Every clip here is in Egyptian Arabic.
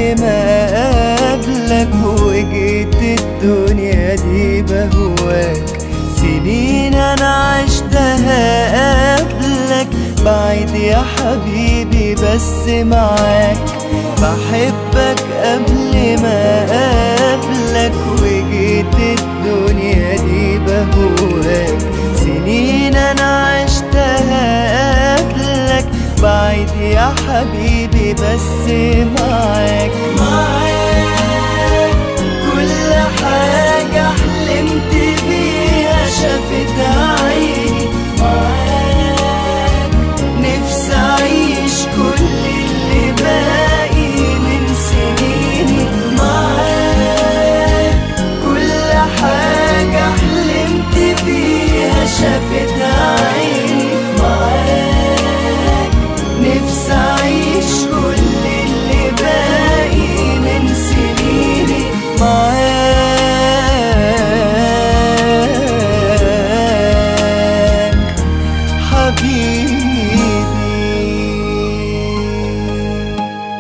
ما قابلك وجيت الدنيا دي بهواك سنين انا عشتها قبلك بعيد يا حبيبي بس معاك بحبك قبل ما قابلك وجيت الدنيا دي بهواك سنين انا عشتها قبلك بعيد يا حبيبي بس معاك معاك كل حاجة حلمت بيها شافتها عيني معاك نفسي أعيش كل اللي باقي من سنيني معاك كل حاجة حلمت بيها شافتها عيني معاك نفسي أعيش كل اللي باقي من سنيني معاك حبيبي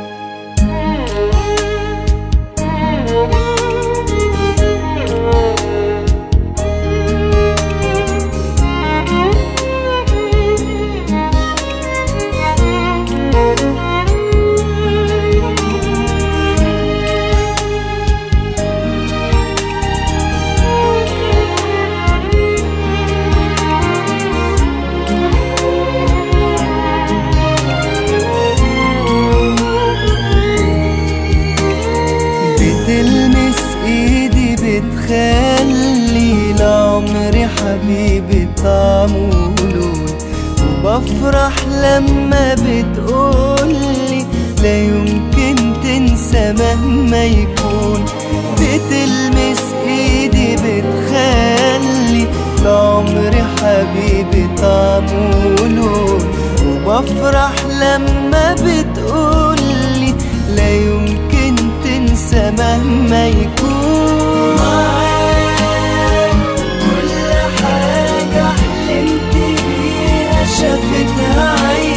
بتلمس ايدي بتخلي لعمري حبيبي طعمه لون وبفرح لما بتقولي لا يمكن تنسى مهما يكون بتلمس ايدي بتخلي لعمري حبيبي طعمه لون وبفرح لما بتقولي لا يمكن تنسى مهما يكون معاك كل حاجة حلمت بيها شافتها عيني